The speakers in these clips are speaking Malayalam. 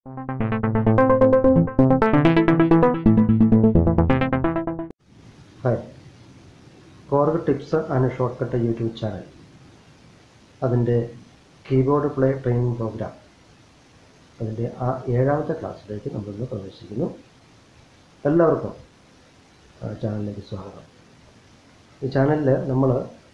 hi Korg tips and shortcut YouTube channel അതിൻ്റെ കീബോർഡ് പ്ലേ ട്രെയിനിങ് പ്രോഗ്രാം അതിൻ്റെ ആ ഏഴാമത്തെ ക്ലാസ്സിലേക്ക് നമ്മളിന്ന് പ്രവേശിക്കുന്നു എല്ലാവർക്കും ആ, ചാനലിലേക്ക് സ്വാഗതം ഈ ചാനലിൽ നമ്മൾ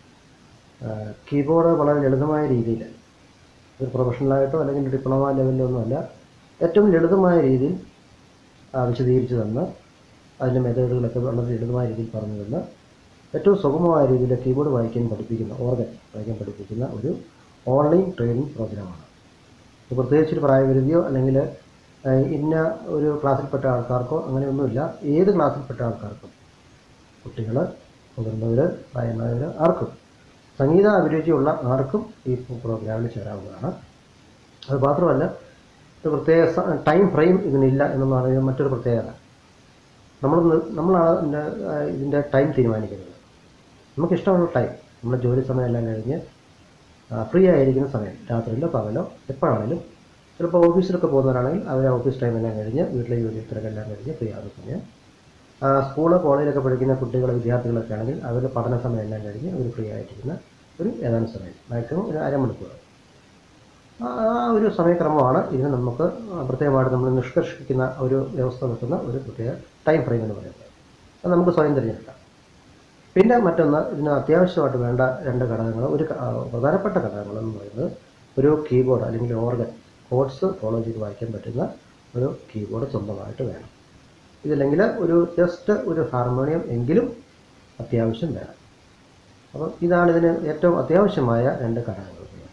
കീബോർഡ് വളരെ ലളിതമായ രീതിയിൽ ഒരു പ്രൊഫഷണലായിട്ടോ അല്ലെങ്കിൽ ഡിപ്ലോമ ലെവലിലോ ഒന്നുമല്ല ഏറ്റവും ലളിതമായ രീതിയിൽ ആ, വിശദീകരിച്ച് തന്ന് അതിൻ്റെ മെത്തേഡുകളൊക്കെ വളരെ ലളിതമായ രീതിയിൽ പറഞ്ഞു തന്ന് ഏറ്റവും സുഗമമായ രീതിയിൽ കീബോർഡ് വായിക്കാൻ പഠിപ്പിക്കുന്ന ഓർഗൻ വായിക്കാൻ പഠിപ്പിക്കുന്ന ഒരു ഓൺലൈൻ ട്രെയിനിങ് പ്രോഗ്രാമാണ് ഇത് പ്രത്യേകിച്ച് ഒരു പ്രായപരിധിയോ അല്ലെങ്കിൽ ഏഹ്, ഇന്ന ഒരു ക്ലാസ്സിൽപ്പെട്ട ആൾക്കാർക്കോ അങ്ങനെയൊന്നുമില്ല ഏത് ക്ലാസ്സിൽപ്പെട്ട ആൾക്കാർക്കും കുട്ടികൾ മുതിർന്നവർ പ്രായമായവർ ആർക്കും സംഗീത അഭിരുചിയുള്ള ആർക്കും ഈ പ്രോഗ്രാമിൽ ചേരാവുന്നതാണ് അത് മാത്രമല്ല ഒരു പ്രത്യേക സ- ടൈം ഫ്രെയിം ഇതിനില്ല എന്നതാണ് ഇതിന് മറ്റൊരു പ്രത്യേകത നമ്മൾ നമ്മളാണ് ഇതിൻ്റെ ആ, ഇതിൻ്റെ ടൈം തീരുമാനിക്കുന്നത് നമുക്ക് ഇഷ്ടമുള്ള ടൈം നമ്മുടെ ജോലി സമയമെല്ലാം കഴിഞ്ഞ് ഫ്രീ ആയിരിക്കുന്ന സമയം രാത്രിയിലോ പകലോ എപ്പോഴാണെങ്കിലും ചിലപ്പോൾ ഓഫീസിലൊക്കെ പോകുന്നവരാണെങ്കിൽ അവർ ഓഫീസ് ടൈം എല്ലാം കഴിഞ്ഞ് വീട്ടിലെ ജോലി തിരക്കെല്ലാം കഴിഞ്ഞ് ഫ്രീ ആകുന്ന സമയം ആ, സ്കൂള് കോളേജിലൊക്കെ പഠിക്കുന്ന കുട്ടികൾ വിദ്യാർത്ഥികളൊക്കെ ആണെങ്കിൽ അവരുടെ പഠന സമയം എല്ലാം കഴിഞ്ഞ് അവർ ഫ്രീ ആയിട്ടിരിക്കുന്ന ഒരു ഏതാനും സമയം മാക്സിമം ഒരു അരമണിക്കൂർ ആ ആ ഒരു സമയക്രമമാണ് ഇതിന് നമുക്ക് പ്രത്യേകമായിട്ട് നമ്മൾ നിഷ്കർഷിക്കുന്ന ഒരു വ്യവസ്ഥ വെക്കുന്ന ഒരു പ്രത്യേക ടൈം ഫ്രെയിം എന്ന് പറയുന്നത് അത് നമുക്ക് സ്വയം തിരഞ്ഞെടുക്കാം പിന്നെ മറ്റൊന്ന് ഇതിന് അത്യാവശ്യമായിട്ട് വേണ്ട രണ്ട് ഘടകങ്ങൾ ഒരു ക- ആ, പ്രധാനപ്പെട്ട ഘടകങ്ങൾ എന്ന് പറയുന്നത് ഒരു കീബോർഡ് അല്ലെങ്കിൽ ഓർഗൻ കോഡ്സ് ഫോളോ ചെയ്ത് വായിക്കാൻ പറ്റുന്ന ഒരു കീബോർഡ് സ്വന്തമായിട്ട് വേണം ഇതില്ലെങ്കിൽ ഒരു ജസ്റ്റ് ഒരു ഹാർമോണിയം എങ്കിലും അത്യാവശ്യം വേണം അപ്പം ഇതാണ് ഇതിന് ഏറ്റവും അത്യാവശ്യമായ രണ്ട് ഘടകങ്ങൾ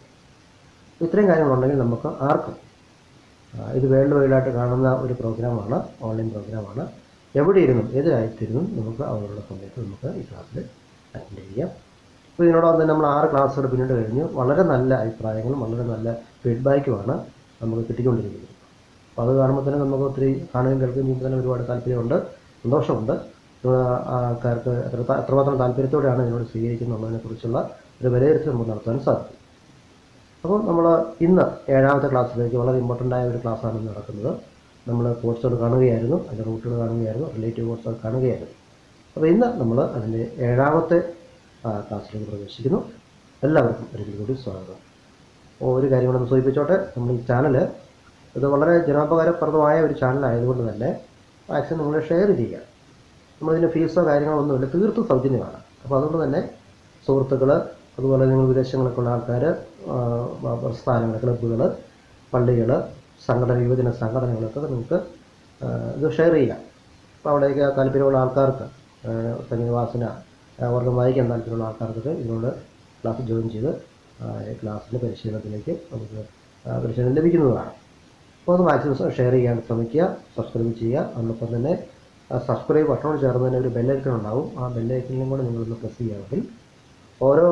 ഇത്രയും കാര്യങ്ങളുണ്ടെങ്കിൽ നമുക്ക് ആർക്കും ആ, ഇത് വേൾഡ് വൈഡായിട്ട് കാണുന്ന ഒരു പ്രോഗ്രാമാണ് ഓൺലൈൻ പ്രോഗ്രാമാണ് എവിടെ ഇരുന്നും ഏത് രാജ്യത്തിരുന്നും നമുക്ക് അവരുടെ സമയത്ത് നമുക്ക് ഈ ക്ലാസ്സിൽ അറ്റൻഡ് ചെയ്യാം അപ്പോൾ ഇതിനോടൊപ്പം തന്നെ നമ്മൾ ആറ് ക്ലാസ്സുകൾ പിന്നീട് കഴിഞ്ഞു വളരെ നല്ല അഭിപ്രായങ്ങളും വളരെ നല്ല ഫീഡ്ബാക്കുമാണ് നമുക്ക് കിട്ടിക്കൊണ്ടിരിക്കുന്നത് അപ്പോൾ അത് കാണുമ്പോൾ തന്നെ നമുക്ക് ഒത്തിരി കാണുകയും കേൾക്കുകയും ചെയ്യുമ്പോൾ തന്നെ ഒരുപാട് താല്പര്യമുണ്ട് സന്തോഷമുണ്ട് ആ, ആൾക്കാർക്ക് എത്ര എത്രമാത്രം താല്പര്യത്തോടെയാണ് ഇതിനോട് സ്വീകരിക്കുന്നുള്ളതിനെക്കുറിച്ചുള്ള ഒരു വിലയിരുത്തൽ നമുക്ക് നടത്താൻ സാധിക്കും അപ്പോൾ നമ്മൾ ഇന്ന് ഏഴാമത്തെ ക്ലാസ്സിലേക്ക് വളരെ ഇമ്പോർട്ടൻ്റ് ആയ ഒരു ക്ലാസ്സാണ് ഇന്ന് നടക്കുന്നത് നമ്മൾ കോഴ്സുകൾ കാണുകയായിരുന്നു അതിൻ്റെ റൂട്ടുകൾ കാണുകയായിരുന്നു റിലേറ്റീവ് കോഴ്സുകൾ കാണുകയായിരുന്നു അപ്പോൾ ഇന്ന് നമ്മൾ അതിൻ്റെ ഏഴാമത്തെ ആ, ക്ലാസ്സിലേക്ക് പ്രവേശിക്കുന്നു എല്ലാവർക്കും ഒരിക്കൽ കൂടി സ്വാഗതം അപ്പോൾ ഒരു കാര്യം കൂടെ ഒന്ന് സൂചിപ്പിച്ചോട്ടെ നമ്മൾ ഈ ചാനൽ ഇത് വളരെ ജനോപകാരപ്രദമായ ഒരു ചാനൽ ആയതുകൊണ്ട് തന്നെ മാക്സിമം നിങ്ങൾ ഷെയർ ചെയ്യുക നമ്മളിതിന് ഫീസോ കാര്യങ്ങളോ ഒന്നുമില്ല തീർത്തും സൗജന്യമാണ് അപ്പോൾ അതുകൊണ്ട് തന്നെ സുഹൃത്തുക്കൾ അതുപോലെ നിങ്ങൾ വിദേശങ്ങളൊക്കെ ഉള്ള ആൾക്കാർ സ്ഥാനങ്ങൾ ക്ലബ്ബുകൾ പള്ളികൾ സംഘടന യുവജന സംഘടനകളൊക്കെ നിങ്ങൾക്ക് ആ, ഇത് ഷെയർ ചെയ്യാം അപ്പോൾ അവിടേക്ക് താല്പര്യമുള്ള ആൾക്കാർക്ക് ആ, സംഗീതവാസന ആ, വർഗം വായിക്കാൻ താല്പര്യമുള്ള ആൾക്കാർക്കൊക്കെ ഇതിനോട് ക്ലാസ് ജോയിൻ ചെയ്ത് ആ, ഈ ക്ലാസ്സിൻ്റെ പരിശീലനത്തിലേക്ക് നമുക്ക് ആ, പരിശീലനം ലഭിക്കുന്നതാണ് അപ്പോൾ അത് മാക്സിമം ഷെയർ ചെയ്യാൻ ശ്രമിക്കുക സബ്സ്ക്രൈബ് ചെയ്യുക അതോടൊപ്പം തന്നെ ആ സബ്സ്ക്രൈബ് ബട്ടണോട് ചേർന്ന് തന്നെ ഒരു ബെല്ലൈക്കൺ ഉണ്ടാവും ആ ബെല്ലൈക്കണിലും കൂടെ നിങ്ങളൊന്ന് പ്രസ് ചെയ്യുകയാണെങ്കിൽ ഓരോ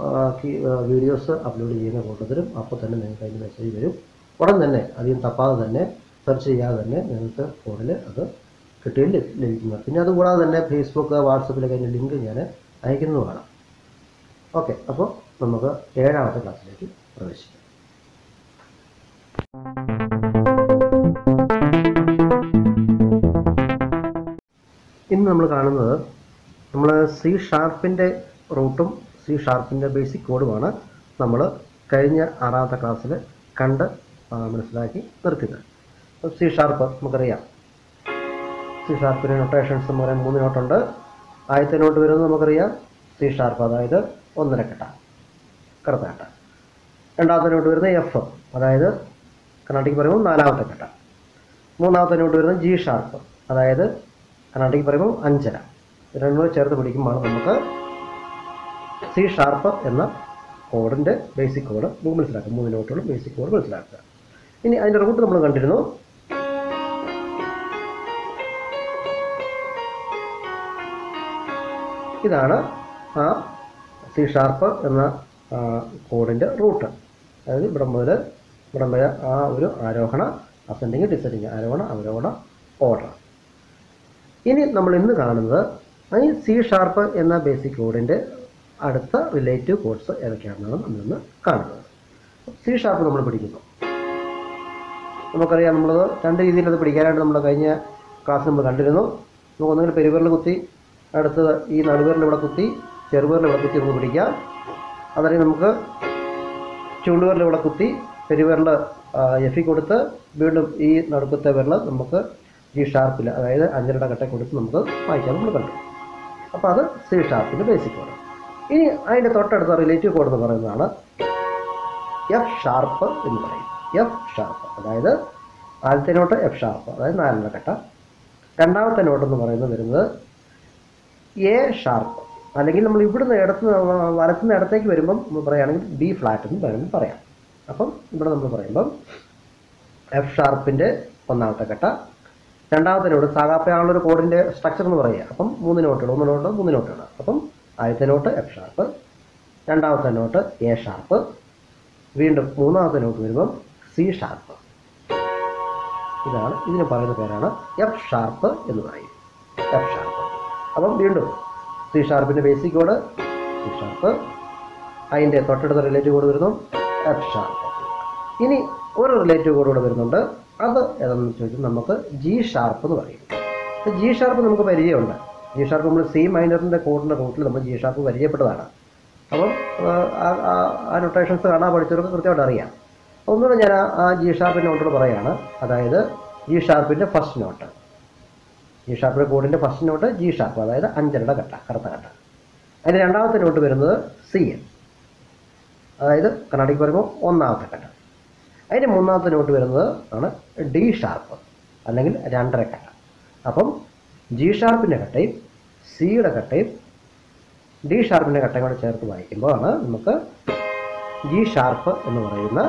വീഡിയോസ് അപ്ലോഡ് ചെയ്യുന്ന കൂട്ടത്തിലും അപ്പോൾ തന്നെ നിങ്ങൾക്ക് അതിന് മെസ്സേജ് വരും ഉടൻ തന്നെ അധികം തപ്പാതെ തന്നെ സെർച്ച് ചെയ്യാതെ തന്നെ നിങ്ങൾക്ക് ഫോണിൽ അത് കിട്ടുകയും ലഭി- ലഭിക്കുന്നത് പിന്നെ അതുകൂടാതെ തന്നെ ഫേസ്ബുക്ക് വാട്സപ്പിലൊക്കെ അതിൻ്റെ ലിങ്ക് ഞാൻ അയക്കുന്നതുമാണ് ഓക്കെ അപ്പോൾ നമുക്ക് ഏഴാമത്തെ ക്ലാസ്സിലേക്ക് പ്രവേശിക്കാം ഇന്ന് നമ്മൾ കാണുന്നത് നമ്മൾ സി ഷാർപ്പിൻ്റെ റൂട്ടും സി ഷാർപ്പിൻ്റെ ബേസിക് കോഡുമാണ് നമ്മൾ കഴിഞ്ഞ ആറാമത്തെ ക്ലാസ്സിൽ കണ്ട് ആ, മനസ്സിലാക്കി നിർത്തിയത് അപ്പോൾ സി ഷാർപ്പ് നമുക്കറിയാം സി ഷാർപ്പിന് നൊട്ടേഷൻസ് എന്ന് പറയാൻ മൂന്ന് നോട്ടുണ്ട് ആദ്യത്തെ നോട്ട് വരുന്നത് നമുക്കറിയാം സി ഷാർപ്പ് അതായത് ഒന്നര കെട്ട കറുത്ത കെട്ട രണ്ടാമത്തെ നോട്ട് വരുന്നത് എഫ് അതായത് കർണാട്ടിക് പറയുമ്പോൾ നാലാമത്തെ കെട്ട മൂന്നാമത്തെ നോട്ട് വരുന്നത് ജി ഷാർപ്പ് അതായത് കർണാട്ടിക് പറയുമ്പോൾ അഞ്ചര ഇത് രണ്ടും കൂടെ ചേർത്ത് പിടിക്കുമ്പോൾ നമുക്ക് സി ഷാർപ്പ് എന്ന കോഡിൻ്റെ ബേസിക് കോഡ് നമുക്ക് മനസ്സിലാക്കാം മൂന്ന് നോട്ടുകളും ബേസിക് കോഡ് മനസ്സിലാക്കുക ഇനി അതിൻ്റെ റൂട്ട് നമ്മൾ കണ്ടിരുന്നു ഇതാണ് ആ സി ഷാർപ്പ് എന്ന കോഡിൻ്റെ റൂട്ട് അതായത് ഇവിടെ മുതൽ ഇവിടെ വരെ ആ ഒരു ആരോഹണ അസെൻഡിങ് ഡിസെൻഡിങ് ആരോഹണ അവരോഹണ ഓർഡർ ഇനി നമ്മൾ ഇന്ന് കാണുന്നത് ഈ സി ഷാർപ്പ് എന്ന ബേസിക് കോഡിൻ്റെ അടുത്ത റിലേറ്റീവ് കോഡ്സ് ഏതൊക്കെയാണെന്നാണ് നമ്മളിന്ന് കാണുന്നത് സി ഷാർപ്പ് നമ്മൾ പഠിക്കുന്നു നമുക്കറിയാം നമ്മളത് രണ്ട് രീതിയിൽ അത് പിടിക്കാനായിട്ട് നമ്മൾ കഴിഞ്ഞ ക്ലാസ് നമ്മൾ കണ്ടിരുന്നു നമുക്ക് ഒന്നുകിൽ പെരുവിരൽ കുത്തി അടുത്തത് ഈ നടുവിരൽ ഇവിടെ കുത്തി ചെറുവിരൽ ഇവിടെ കുത്തി നമുക്ക് പിടിക്കാം അതല്ലെങ്കിൽ നമുക്ക് ചൂണ്ടുവിരൽ ഇവിടെ കുത്തി പെരുവിരൽ എഫി കൊടുത്ത് വീണ്ടും ഈ നടുക്കത്തെ വിരൽ നമുക്ക് ഈ ഷാർപ്പിൽ അതായത് അഞ്ചരയുടെ കട്ട കൊടുത്ത് നമുക്ക് വായിക്കാൻ നമ്മൾ കണ്ടു അപ്പോൾ അത് സി ഷാർപ്പിൻ്റെ ബേസിക് കോഡ് ഇനി അതിൻ്റെ തൊട്ടടുത്ത റിലേറ്റീവ് കോഡ് എന്ന് പറയുന്നതാണ് എഫ് ഷാർപ്പ് എന്ന് പറയും എഫ് ഷാർപ്പ് അതായത് ആദ്യത്തെ നോട്ട് എഫ് ഷാർപ്പ് അതായത് നാലിൻ്റെ കട്ട രണ്ടാമത്തെ നോട്ട് എന്ന് പറയുന്നത് വരുന്നത് എ ഷാർപ്പ് അല്ലെങ്കിൽ നമ്മൾ ഇവിടുന്ന് ഇടത്ത് വലത്തുനിന്ന് ഇടത്തേക്ക് വരുമ്പം നമ്മൾ പറയുകയാണെങ്കിൽ ബി ഫ്ലാറ്റ് എന്ന് വേണമെങ്കിൽ പറയാം അപ്പം ഇവിടെ നമ്മൾ പറയുമ്പം എഫ് ഷാർപ്പിൻ്റെ ഒന്നാമത്തെ കട്ട രണ്ടാമത്തെ നോട്ട് സാഗാപ്പയാണുള്ളൊരു കോഡിൻ്റെ സ്ട്രക്ചർ എന്ന് പറയുക അപ്പം മൂന്ന് നോട്ടുകൾ ഒന്ന് നോട്ട് മൂന്ന് നോട്ടുകൾ അപ്പം ആദ്യത്തെ നോട്ട് എഫ് ഷാർപ്പ് രണ്ടാമത്തെ നോട്ട് എ ഷാർപ്പ് വീണ്ടും മൂന്നാമത്തെ നോട്ട് വരുമ്പം സി ഷാർപ്പ് ഇതാണ് ഇതിന് പറയുന്ന പേരാണ് എഫ് ഷാർപ്പ് എന്ന് പറയും എഫ് ഷാർപ്പ് അപ്പം വീണ്ടും സി ഷാർപ്പിൻ്റെ ബേസിക് കോഡ് സി ഷാർപ്പ് അതിൻ്റെ തൊട്ടടുത്ത റിലേറ്റീവ് കോഡ് വരുന്നു എഫ് ഷാർപ്പ് ഇനി ഒരു റിലേറ്റീവ് കോഡ് കൂടെ വരുന്നുണ്ട് അത് ഏതാണെന്ന് ചോദിച്ചാൽ നമുക്ക് ജി ഷാർപ്പ് എന്ന് പറയും അപ്പോൾ ജി ഷാർപ്പ് നമുക്ക് പരിചയമുണ്ട് ജി ഷാർപ്പ് നമ്മൾ സി മൈനറിൻ്റെ കോഡിൻ്റെ റൂട്ടിൽ നമ്മൾ ജി ഷാർപ്പ് പരിചയപ്പെട്ടതാണ് അപ്പം ആ, ആ ആ നൊട്ടേഷൻസ് കാണാൻ പഠിച്ചവർക്ക് കൃത്യമായിട്ട് അറിയാം ഒന്നുകൂടെ ഞാൻ ആ- ആ ജി ഷാർപ്പിൻ്റെ നോട്ടോട് പറയാണ് അതായത് ജി ഷാർപ്പിൻ്റെ ഫസ്റ്റ് നോട്ട് ജി ഷാർപ്പിൻ്റെ കോഡിൻ്റെ ഫസ്റ്റ് നോട്ട് ജി ഷാർപ്പ് അതായത് അഞ്ചരയുടെ കട്ട കറുത്ത കട്ട അതിൻ്റെ രണ്ടാമത്തെ നോട്ട് വരുന്നത് സി എൻ അതായത് കർണാടിക് പറയുമ്പോൾ ഒന്നാമത്തെ കട്ട അതിൻ്റെ മൂന്നാമത്തെ നോട്ട് വരുന്നത് ആണ് ഡി ഷാർപ്പ് അല്ലെങ്കിൽ രണ്ടര കട്ട അപ്പം ജി ഷാർപ്പിൻ്റെ കട്ടയും സിയുടെ കട്ടയും ഡി ഷാർപ്പിൻ്റെ കട്ടയും കൂടെ ചേർത്ത് വായിക്കുമ്പോൾ ആണ് നമുക്ക് ജി ഷാർപ്പ് എന്ന് പറയുന്ന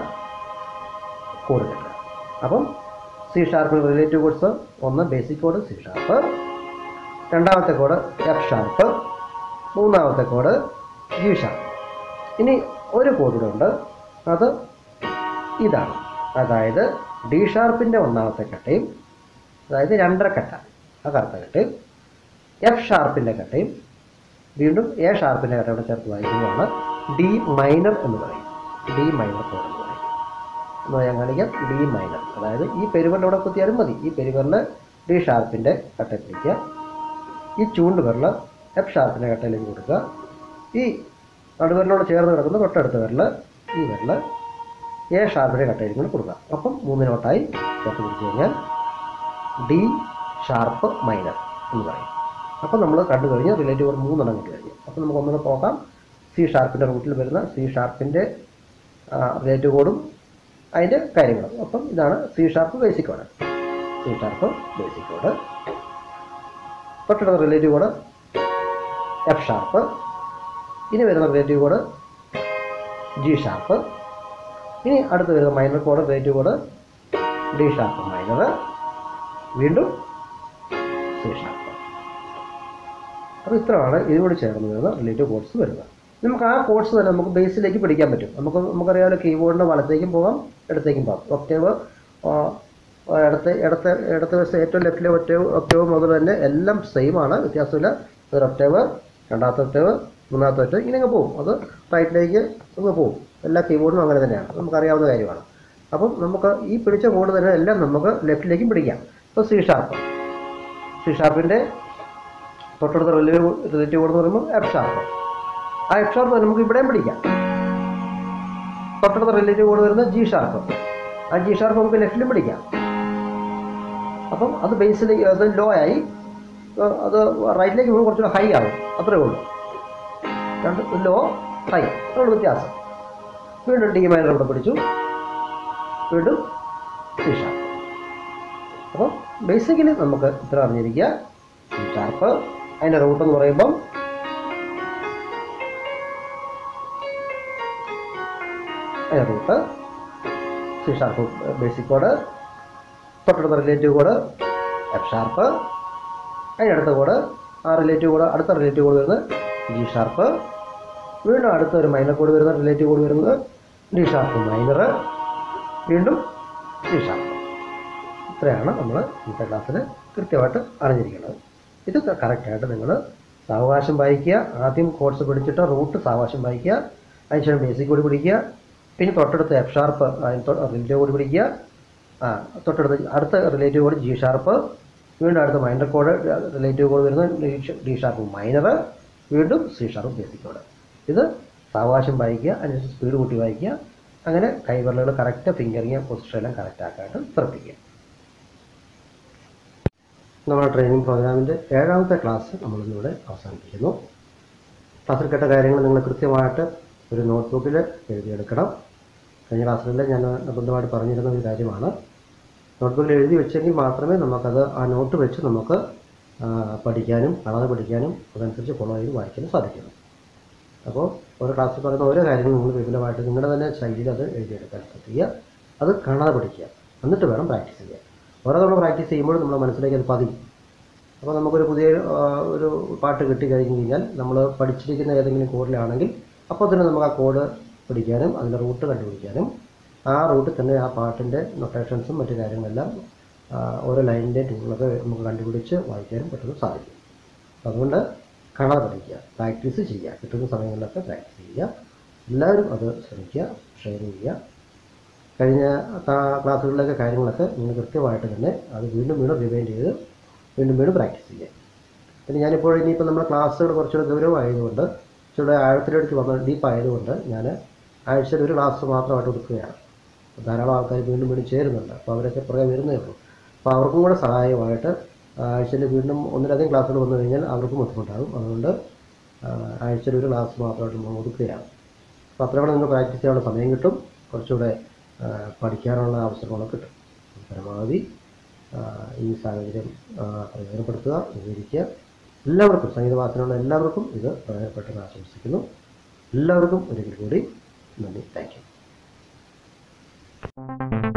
കോഡ് കിട്ടുക അപ്പം സി ഷാർപ്പിന് റിലേറ്റീവ് കോഡ്സ് ഒന്ന് ബേസിക് കോഡ് സി ഷാർപ്പ് രണ്ടാമത്തെ കോഡ് എഫ് ഷാർപ്പ് മൂന്നാമത്തെ കോഡ് ജി ഷാർപ്പ് ഇനി ഒരു കോഡ് കൂടെ ഉണ്ട് അത് ഇതാണ് അതായത് ഡി ഷാർപ്പിൻ്റെ ഒന്നാമത്തെ കട്ടയും അതായത് രണ്ടര കട്ട ആ കറുത്ത കട്ടയും എഫ് ഷാർപ്പിൻ്റെ കട്ടയും വീണ്ടും എ ഷാർപ്പിൻ്റെ കട്ട കൂടെ ചേർത്ത് വായിക്കുന്നതാണ് ഡി മൈനർ എന്ന് പറയും ഡി മൈനർ കോഡ് എന്ന് പറയും എന്ന് ഞാൻ കാണിക്കാം ഡി മൈനർ അതായത് ഈ പെരുവറിൽ ഇവിടെ കുത്തിയാലും മതി ഈ പെരുവറിൽ ഡി ഷാർപ്പിൻ്റെ കട്ടയിൽ പിടിക്കുക ഈ ചൂണ്ട് വിരൽ എഫ് ഷാർപ്പിൻ്റെ കട്ടയിലേക്ക് കൊടുക്കുക ഈ നടുവിരലോട് ചേർന്ന് കിടക്കുന്ന തൊട്ടടുത്ത വിരൽ ഈ വിരൽ എ ഷാർപ്പിൻ്റെ കട്ടയിലും കൂടെ കൊടുക്കുക അപ്പം മൂന്ന് നോട്ടായി ചേർത്ത് പിടിച്ച് കഴിഞ്ഞാൽ ഡി ഷാർപ്പ് മൈനർ എന്ന് പറയും അപ്പം നമ്മൾ കണ്ടു കഴിഞ്ഞ് റിലേറ്റീവ് കോഡ് മൂന്നെണ്ണം കണ്ടു കഴിഞ്ഞു അപ്പം നമുക്ക് ഒന്നുകൂടെ പോകാം സി ഷാർപ്പിൻ്റെ റൂട്ടിൽ വരുന്ന സി ഷാർപ്പിൻ്റെ റിലേറ്റീവ് കോഡും അതിൻ്റെ കാര്യങ്ങളും അപ്പം ഇതാണ് സി ഷാർപ്പ് ബേസിക് കോഡ് സി ഷാർപ്പ് ബേസിക് കോഡ് തൊട്ടടുത്ത റിലേറ്റീവ് കോഡ് എഫ് ഷാർപ്പ് ഇനി വരുന്ന റിലേറ്റീവ് കോഡ് ജി ഷാർപ്പ് ഇനി അടുത്ത് വരുന്ന minor code relative code D sharp minor വീണ്ടും സി ഷാർപ്പ് അപ്പോൾ ഇത്രയാണ് ഇതിനോട് ചേർന്ന് വരുന്ന റിലേറ്റീവ് കോഡ്സ് വരുന്നത് നമുക്ക് ആ കോഡ്സ് തന്നെ നമുക്ക് ബേസിലേക്ക് പിടിക്കാൻ പറ്റും നമുക്ക് നമുക്കറിയാമല്ലോ കീബോർഡിൻ്റെ വലത്തേക്കും പോകാം ഇടത്തേക്കും പോകാം ഒക്ടേവ് ഇടത്തെ ഇടത്തെ ഇടത്തെ വശം ഏറ്റവും ലെഫ്റ്റിലെ ഒക്ടേവ് ഒക്ടേവ് മുതൽ തന്നെ എല്ലാം സെയിം ആണ് വ്യത്യാസമില്ല ഒരു ഒക്ടേവ് രണ്ടാമത്തെ ഒക്ടേവ് മൂന്നാമത്തെ ഒക്ടേവ് ഇങ്ങനെ അങ്ങ് പോകും അത് റൈറ്റിലേക്ക് അങ്ങ് പോകും എല്ലാ കീബോർഡിനും അങ്ങനെ തന്നെയാണ് അത് നമുക്കറിയാവുന്ന കാര്യമാണ് അപ്പം നമുക്ക് ഈ പിടിച്ച കോഡ് തന്നെ എല്ലാം നമുക്ക് ലെഫ്റ്റിലേക്കും പിടിക്കാം ഇപ്പോൾ സി ഷാർപ്പ് സി ഷാർപ്പിൻ്റെ തൊട്ടടുത്ത റിലേറ്റീവ് റിലേറ്റീവ് കോഡ് എന്ന് പറയുമ്പോൾ എഫ് ഷാർപ്പ് ആ എഫ് ഷാർപ്പ് നമുക്ക് ഇവിടെയും പിടിക്കാം തൊട്ടടുത്ത റിലേറ്റീവ് കോഡ് വരുന്നത് ജി ഷാർപ്പ് ആ ജി ഷാർപ്പ് നമുക്ക് ലെഫ്റ്റിലും പിടിക്കാം അപ്പം അത് ബേസിലേക്ക് അത് ലോ ആയി ഏർ അത് റൈറ്റിലേക്ക് പോകുമ്പോൾ കുറച്ചുകൂടെ ഹൈ ആവും അത്രേ ഉള്ളൂ രണ്ട് ലോ ഹൈ അത്രയുള്ള വ്യത്യാസം വീണ്ടും ഡി മൈനർ ഇവിടെ പിടിച്ചു വീണ്ടും സി ഷാർപ്പ് അപ്പം ബേസിക്കലി നമുക്ക് ഇത്ര അറിഞ്ഞിരിക്കുക സി ഷാർപ്പ് അതിൻ്റെ റൂട്ട് എന്ന് പറയുമ്പം അതിൻ്റെ റൂട്ട് സി ഷാർപ്പ് ബേസിക് കോഡ് തൊട്ടടുത്ത റിലേറ്റീവ് കോഡ് എഫ് ഷാർപ്പ് അതിനടുത്ത കോഡ് ആ റിലേറ്റീവ് കോഡ് അടുത്ത റിലേറ്റീവ് കോഡ് വരുന്നത് ജി ഷാർപ്പ് വീണ്ടും അടുത്ത ഒരു മൈനർ കോഡ് വരുന്ന റിലേറ്റീവ് കോഡ് വരുന്നത് ഡി ഷാർപ്പ് മൈനർ വീണ്ടും സി ഷാർപ്പ് ഇത്രയാണ് നമ്മൾ ഇന്നത്തെ ക്ലാസ്സിൽ കൃത്യമായിട്ട് അറിഞ്ഞിരിക്കുന്നത് ഇത് കറക്റ്റായിട്ട് നിങ്ങൾ സാവകാശം വായിക്കുക ആദ്യം കോഴ്സ് പഠിച്ചിട്ട് റൂട്ട് സാവകാശം വായിക്കുക അതിനുശേഷം ബേസിക് കൂടി പിടിക്കുക പിന്നെ തൊട്ടടുത്ത് എഫ് ഷാർപ്പ് അതിന് റിലേറ്റീവ് കൂടി പിടിക്കുക ആ തൊട്ടടുത്ത അടുത്ത റിലേറ്റീവ് കോഡ് ജി ഷാർപ്പ് വീണ്ടും അടുത്ത മൈനർ കോഡ് റിലേറ്റീവ് കോഡ് വരുന്നത് ഡി ഷാർപ്പ് മൈനർ വീണ്ടും സി ഷാർപ്പ് ബേസിക് കോഡ് ഇത് സാവകാശം വായിക്കുക അതിനനുസരിച്ച് സ്പീഡ് കൂട്ടി വായിക്കുക അങ്ങനെ കൈവിരലുകൾ കറക്റ്റ് ഫിംഗറിങ് പൊസിഷൻ എല്ലാം കറക്റ്റ് ആക്കാനായിട്ട് ശ്രദ്ധിക്കുക നമ്മുടെ ട്രെയിനിങ് പ്രോഗ്രാമിൻ്റെ ഏഴാമത്തെ ക്ലാസ് നമ്മളിന്നിവിടെ അവസാനിപ്പിക്കുന്നു ക്ലാസ്സിൽ കേട്ട കാര്യങ്ങൾ നിങ്ങൾ കൃത്യമായിട്ട് ഒരു നോട്ട്ബുക്കിൽ എഴുതിയെടുക്കണം കഴിഞ്ഞ ക്ലാസ്സിലെല്ലാം ഞാൻ നിർബന്ധമായിട്ട് പറഞ്ഞിരുന്ന ഒരു കാര്യമാണ് നോട്ട്ബുക്കിൽ എഴുതി വെച്ചെങ്കിൽ മാത്രമേ നമുക്കത് ആ നോട്ട് വെച്ച് നമുക്ക് ആ, പഠിക്കാനും കാണാതെ പഠിക്കാനും അതനുസരിച്ച് ഫോളോ ചെയ്ത് വായിക്കാനും സാധിക്കുന്നു അപ്പോൾ ഓരോ ക്ലാസ്സിൽ പറയുന്ന ഓരോ കാര്യങ്ങളും നിങ്ങൾ വിപുലമായിട്ട് നിങ്ങളുടെ തന്നെ ശൈലിയിൽ അത് എഴുതിയെടുക്കാൻ ശ്രദ്ധിക്കുക അത് കാണാതെ പഠിക്കുക എന്നിട്ട് വേണം പ്രാക്ടീസ് ചെയ്യാൻ ഓരോ തവണ പ്രാക്ടീസ് ചെയ്യുമ്പോഴും നമ്മുടെ മനസ്സിലേക്ക് അത് പതിയും അപ്പോൾ നമുക്കൊരു പുതിയ ആ, ഒരു പാട്ട് കിട്ടി കഴിഞ്ഞ് കഴിഞ്ഞാൽ നമ്മൾ പഠിച്ചിരിക്കുന്ന ഏതെങ്കിലും കോഡിലാണെങ്കിൽ അപ്പോൾ തന്നെ നമുക്ക് ആ കോഡ് പഠിക്കാനും അതിൻ്റെ റൂട്ട് കണ്ടുപിടിക്കാനും ആ റൂട്ടിൽ തന്നെ ആ പാട്ടിൻ്റെ നൊട്ടേഷൻസും മറ്റു കാര്യങ്ങളെല്ലാം ആ, ഓരോ ലൈനിൻ്റെ ട്യൂണൊക്കെ നമുക്ക് കണ്ടുപിടിച്ച് വായിക്കാനും പെട്ടെന്ന് സാധിക്കും അപ്പോൾ അതുകൊണ്ട് കാണാതെ പഠിക്കുക പ്രാക്ടീസ് ചെയ്യുക കിട്ടുന്ന സമയങ്ങളിലൊക്കെ പ്രാക്ടീസ് ചെയ്യുക എല്ലാവരും അത് ശ്രമിക്കുക ഷെയർ ചെയ്യുക കഴിഞ്ഞ ക്ലാ- ക്ലാസ്സുകളിലൊക്കെ കാര്യങ്ങളൊക്കെ നിങ്ങൾ കൃത്യമായിട്ട് തന്നെ അത് വീണ്ടും വീണ്ടും റിവൈൻഡ് ചെയ്ത് വീണ്ടും വീണ്ടും പ്രാക്ടീസ് ചെയ്യുക പിന്നെ ഞാനിപ്പോൾ ഇനിയിപ്പോൾ നമ്മുടെ ക്ലാസ്സുകൾ കുറച്ചുകൂടെ ഗൗരവമായതുകൊണ്ട് കുറച്ചുകൂടെ ആഴത്തിലെടുത്ത് വന്ന് ഡീപ്പ് ആയതുകൊണ്ട് ഞാൻ ആഴ്ചയിൽ ഒരു ക്ലാസ് മാത്രമായിട്ട് കൊടുക്കുകയാണ് ധാരാളം ആൾക്കാർ വീണ്ടും വീണ്ടും ചേരുന്നുണ്ട് അപ്പോൾ അവരൊക്കെ പുറകെ വരുന്നേ ഉള്ളൂ അപ്പോൾ അവർക്കും കൂടെ സഹായമായിട്ട് ആഴ്ചയിൽ വീണ്ടും ഒന്നിലധികം ക്ലാസ്സുകൾ വന്നു കഴിഞ്ഞാൽ അവർക്കും ബുദ്ധിമുട്ടാകും അതുകൊണ്ട് ആഴ്ചയിൽ ഒരു ക്ലാസ് മാത്രമായിട്ട് നമ്മൾ കൊടുക്കുകയാണ് അപ്പോൾ അത്ര കൂടെ നിങ്ങൾ പ്രാക്ടീസ് ചെയ്യാനുള്ള സമയം കിട്ടും കുറച്ചുകൂടെ ആ, പഠിക്കാനുള്ള അവസരങ്ങളൊക്കെ കിട്ടും പരമാവധി ആ, ഈ സാഹചര്യം ആ, പ്രയോജനപ്പെടുത്തുക ഉപയോഗിക്കുക എല്ലാവർക്കും സംഗീതവാസനയുള്ള എല്ലാവർക്കും ഇത് പ്രയോജനപ്പെട്ടെന്ന് ആശംസിക്കുന്നു എല്ലാവർക്കും ഒരിക്കൽ കൂടി നന്ദി താങ്ക് യു